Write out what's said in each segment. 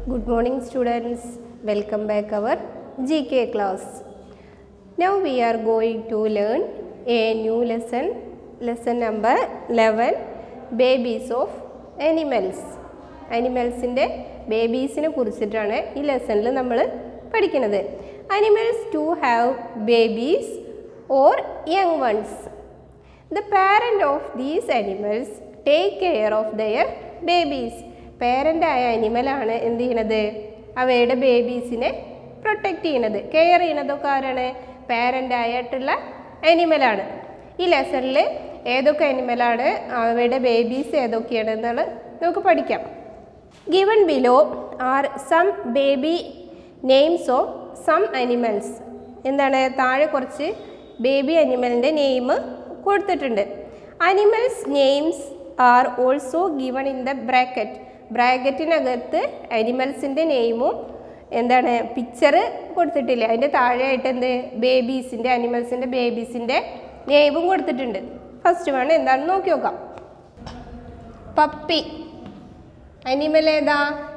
Good morning students. Welcome back our GK class. Now we are going to learn a new lesson, lesson number 11, babies of animals. അനിമൽസിൻ്റെ ബേബീസിനെ കുറിച്ചിട്ടാണ് ഈ ലെസണിൽ നമ്മൾ പഠിക്കുന്നത് animals to have babies or young ones the parent of these animals take care of their babies പേരൻ്റായ അനിമലാണ് എന്ത് ചെയ്യണത് അവയുടെ ബേബീസിനെ പ്രൊട്ടക്റ്റ് ചെയ്യണത് കെയർ ചെയ്യണതൊക്കെ ആരാണ് പാരൻ്റായിട്ടുള്ള അനിമലാണ് ഈ ലെസണിൽ ഏതൊക്കെ അനിമലാണ് അവയുടെ ബേബീസ് ഏതൊക്കെയാണ് എന്നാണ് നമുക്ക് പഠിക്കാം given below are some baby names of some animals എന്താണ് താഴെ കുറച്ച് ബേബി അനിമലിൻ്റെ നെയിം കൊടുത്തിട്ടുണ്ട് animals names are also given in the bracket ബ്രാക്കറ്റിനകത്ത് അനിമൽസിൻ്റെ നെയിമും എന്താണ് പിക്ചർ കൊടുത്തിട്ടില്ല അതിൻ്റെ താഴെയായിട്ട് എന്ത് ബേബീസിൻ്റെ അനിമൽസിൻ്റെ ബേബീസിൻ്റെ നെയിമും കൊടുത്തിട്ടുണ്ട് ഫസ്റ്റ് വൺ എന്താണെന്ന് നോക്കി നോക്കാം പപ്പി അനിമൽ ഏതാ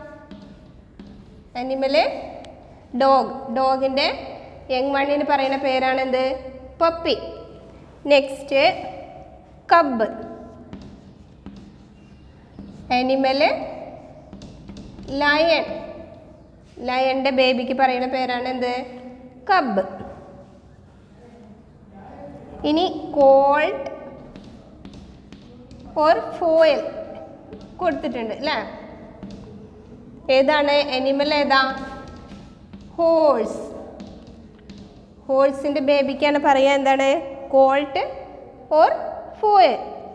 അനിമല് ഡോഗ് ഡോഗിൻ്റെ യങ് വണ്ണിന് പറയുന്ന പേരാണെന്ത് puppy next cub animal lion ലയണിൻ്റെ ബേബിക്ക് പറയുന്ന പേരാണ് എന്ത് കബ് ഇനി കോൾഡ് ഓർ ഫോയിൽ കൊടുത്തിട്ടുണ്ട് അല്ലേ ഏതാണ് അനിമൽ ഏതാ ഹോഴ്സ് ഹോഴ്സിൻ്റെ ബേബിക്കാണ് പറയുക എന്താണ് colt or foal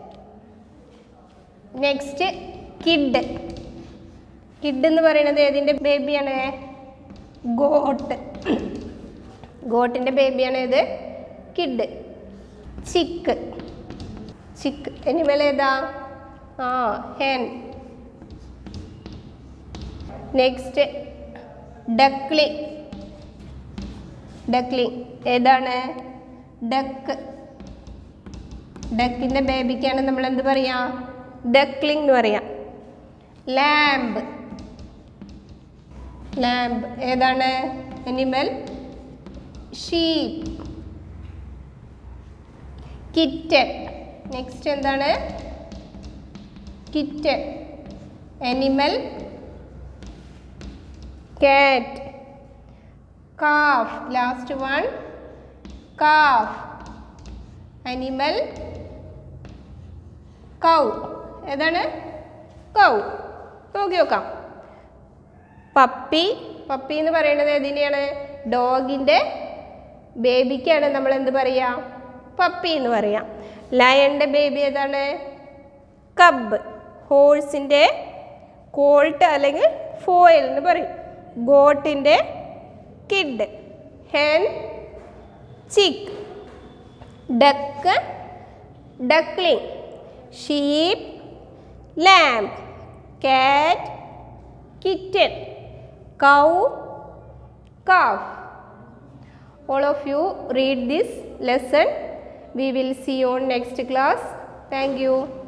next kid kid എന്ന് പറയുന്നത് ഏതിൻ്റെ ബേബിയാണ് ഗോട്ട് ഗോട്ടിൻ്റെ ബേബിയാണ് ഏത് കിഡ് ചിക്ക് ചിക്ക് അനിമൽ ഏതാ ആ ഹെൻ നെക്സ്റ്റ് ഡക്ലി ഡക്ലി ഏതാണ് ഡക്ക് ഡക്കിൻ്റെ ബേബിക്കാണ് നമ്മൾ എന്ത് പറയാ ഡക്ലിംഗ് എന്ന് പറയാം ലാമ്പ് ലാമ്പ് ഏതാണ് അനിമൽ ഷീപ്പ് കിറ്റൻ നെക്സ്റ്റ് എന്താണ് kitten animal cat calf last one calf animal cow ഏതാണ് കൗ നോക്കി നോക്കാം പപ്പി പപ്പി എന്ന് പറയുന്നത് ഏതിനെയാണ് ഡോഗിൻ്റെ ബേബിക്കാണ് നമ്മൾ എന്ത് പറയുക പപ്പി എന്ന് പറയാം ലയണിൻ്റെ ബേബി ഏതാണ് കബ് ഹോഴ്സിൻ്റെ കോൾട്ട് അല്ലെങ്കിൽ ഫോയിൽ എന്ന് പറയും ഗോട്ടിൻ്റെ kid hen chick duck duckling sheep lamb cat kitten cow calf all of you read this lesson we will see you on next class thank you